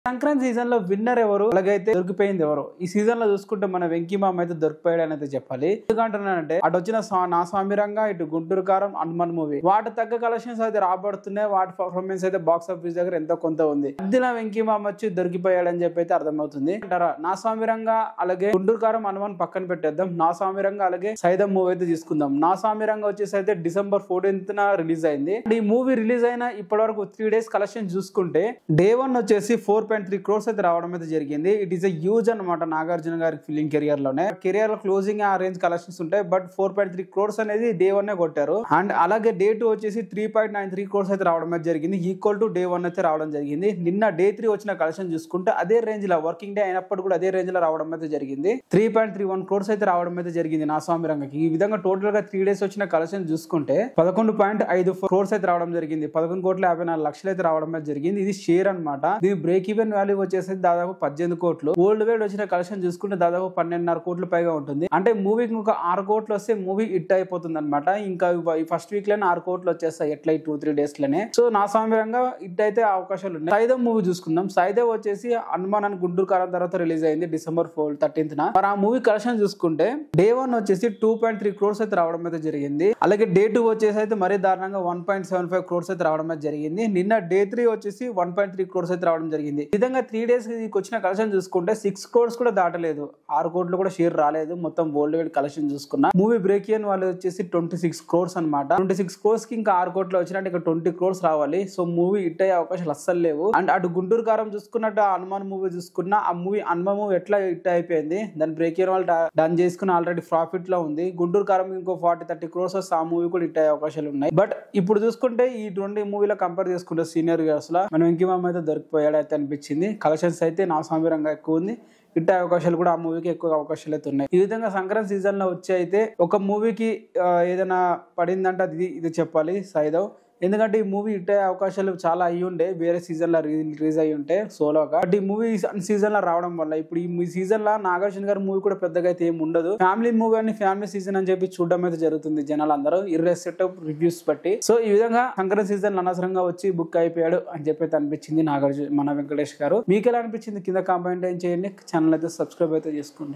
Sankranti season లో winner ఎవరు అలాగైతే దొరికిపోయింది ఎవరు ఈ సీజన్ లో చూసుకుంటే మన వెంకీ మామ అయితే దొరికిపోయాడు అని అయితే చెప్పాలి ఎందుకంటున్నానంటే అటు వచ్చిన స్వా- నా స్వామిరంగా ఇటు గుంటూరు కారం హనుమాన్ మూవీ వాటి తగ్గ కలెక్షన్స్ అయితే రాబడుతున్నాయి వాటి పర్ఫార్మెన్స్ అయితే బాక్స్ ఆఫీస్ దగ్గర ఎంతో కొంత ఉంది మధ్యలో వెంకీ మామ వచ్చి దొరికిపోయాడు అని చెప్పి అయితే అర్థమవుతుంది అంటారా నా స్వామిరంగా అలాగే గుంటూరు కారం హనుమాన్ పక్కన పెట్టేద్దాం నా స్వామిరంగా అలాగే సైదం మూవీ అయితే తీసుకుందాం నా స్వామిరంగా వచ్చేసి అయితే డిసెంబర్ ఫోర్టీన్త్ న రిలీజ్ అయింది అండ్ ఈ మూవీ రిలీజ్ అయిన ఇప్పటి వరకు త్రీ డేస్ కలెక్షన్ చూసుకుంటే డే వన్ వచ్చేసి ఫోర్ పాయింట్ త్రీ క్రోర్స్ అయితే రావడం అయితే జరిగింది ఇట్ ఈస్ హ్యూజ్ అనమాట నాగార్జున గారి ఫిలిం కెరియర్ లోనే కెరియర్ లో క్లోజింగ్ ఆ రేంజ్ కలెక్షన్స్ ఉంటాయి but four point three crores అనేది డే వన్ కొట్టారు అండ్ అలాగే డే టూ వచ్చేసి three point nine three crores అయితే రావడం అయితే జరిగింది ఈక్వల్ టు డే వన్ అయితే రావడం జరిగింది నిన్న డే త్రీ వచ్చిన కలెక్షన్ చూసుకుంటే అదే రేంజ్ లో వర్కింగ్ డే అయినప్పుడు కూడా అదే రేంజ్ లో రావడం అయితే జరిగింది three point three one crores అయితే రావడం అయితే జరిగింది నా స్వామి రంగకి ఈ విధంగా టోటల్ గా త్రీ డేస్ వచ్చిన కలెక్షన్ చూసుకుంటే పదకొండు పాయింట్ ఐదు క్రోర్స్ అయితే రావడం జరిగింది పదకొండు కోట్ల యాభై నాలుగు లక్షలు అయితే రావడం అయితే జరిగింది ఇది షేర్ అన్నమాట దీని బ్రేక్ ఈవెన్ వాల్యూ వచ్చేసి దాదాపు పద్దెనిమిది కోట్లు ఓల్డ్ వేడ్ వచ్చిన కలెక్షన్ చూసుకుంటే దాదాపు పన్నెండున్నర కోట్ల పైగా ఉంటుంది అంటే మూవీకి ఒక ఆరు కోట్లు వస్తే మూవీ హిట్ అయిపోతుంది అనమాట ఇంకా ఈ ఫస్ట్ వీక్ లోనే ఆరు కోట్లు వచ్చేస్తాయి ఎట్లా టూ త్రీ డేస్ లోనే సో నా సామ్యంగా హిట్ అయితే అవకాశాలు ఉన్నాయి సైదవ్ మూవీ చూసుకుందాం సైదవ్ వచ్చేసి హనుమాన్ అని గుంటూరు కాలం తర్వాత రిలీజ్ అయింది డిసెంబర్ ఫోర్ థర్టీన్త్ న మరి ఆ మూవీ కలెక్షన్ చూసుకుంటే డే వన్ వచ్చేసి టూ పాయింట్ త్రీ క్రోర్స్ అయితే రావడం అయితే జరిగింది అలాగే డే టూ వచ్చేసి అయితే మరీ దారుణంగా one point seven five crores అయితే రావడం అయితే జరిగింది నిన్న డే త్రీ వచ్చేసి వన్ పాయింట్ త్రీ క్రోర్స్ అయితే రావడం జరిగింది ఈ విధంగా త్రీ డేస్ వచ్చిన కలెక్షన్ చూసుకుంటే సిక్స్ క్రోర్స్ కూడా దాటలేదు ఆరు కోట్లు కూడా షేర్ రాలేదు మొత్తం వరల్డ్ వైడ్ కలెక్షన్ చూసుకున్నా మూవీ బ్రేక్ ఇయన్ వాళ్ళు వచ్చేసి ట్వంటీ సిక్స్ క్రోర్స్ అనమాట ట్వంటీ సిక్స్ క్రోర్స్ కి ఇంకా ఆరు కోట్లు వచ్చినట్టు ఇంకా ట్వంటీ క్రోర్స్ రావాలి సో మూవీ హిట్ అయ్యే అవకాశాలు అస్సలు లేవు అండ్ అటు గుంటూరు కారం చూసుకున్నట్టు ఆ హనుమాన్ మూవీ చూసుకున్నా ఆ మూవీ హనుమాన్ మూవీ ఎట్లా హిట్ అయిపోయింది దాని బ్రేక్ ఇయర్ వాళ్ళు డన్ చేసుకుని ఆల్రెడీ ప్రాఫిట్ లో ఉంది గుంటూరు కారం ఇంకో ఫార్టీ థర్టీ క్రోర్స్ వస్తే ఆ మూవీ కూడా హిట్ అయ్యే అవకాశాలు ఉన్నాయి బట్ ఇప్పుడు చూసుకుంటే ఈ రెండు మూవీలో కంపేర్ చేసుకుంటే సీనియర్ ఇయర్స్ లో మన వెంకీ మామ అయితే దొరికిపోయాడు అయితే అనిపించింది కలెక్షన్స్ అయితే నా సామిరంగా ఎక్కువ ఉంది హిట్ అయ్యే అవకాశాలు కూడా ఆ మూవీకి ఎక్కువ అవకాశాలు అయితే ఉన్నాయి ఈ విధంగా సంక్రాంతి సీజన్ లో వచ్చి అయితే ఒక మూవీకి ఏదైనా పడిందంటే అది ఇది చెప్పాలి సైదవ్ ఎందుకంటే ఈ మూవీ హిట్ అయ్యే అవకాశాలు చాలా అయ్యి ఉండే వేరే సీజన్ లో రిలీజ్ అయ్యి ఉంటే సోలోగా బట్ ఈ మూవీ సీజన్ లో రావడం వల్ల ఇప్పుడు ఈ సీజన్ లో నాగార్జున గారి మూవీ కూడా పెద్దగా అయితే ఏమి ఉండదు ఫ్యామిలీ మూవీ అని ఫ్యామిలీ సీజన్ అని చెప్పి చూడడం అయితే జరుగుతుంది జనాలు అందరూ ఇర్రెస్పెక్ట్ రివ్యూస్ బట్టి సో ఈ విధంగా సంక్రాంతి సీజన్ అనవసరంగా వచ్చి బుక్ అయిపోయాడు అని చెప్పి అయితే అనిపించింది నాగార్జున మన వెంకటేష్ గారు మీకు ఎలా అనిపించింది కింద కామెంట్ ఏం చేయండి ఛానల్ అయితే సబ్స్క్రైబ్ అయితే చేసుకోండి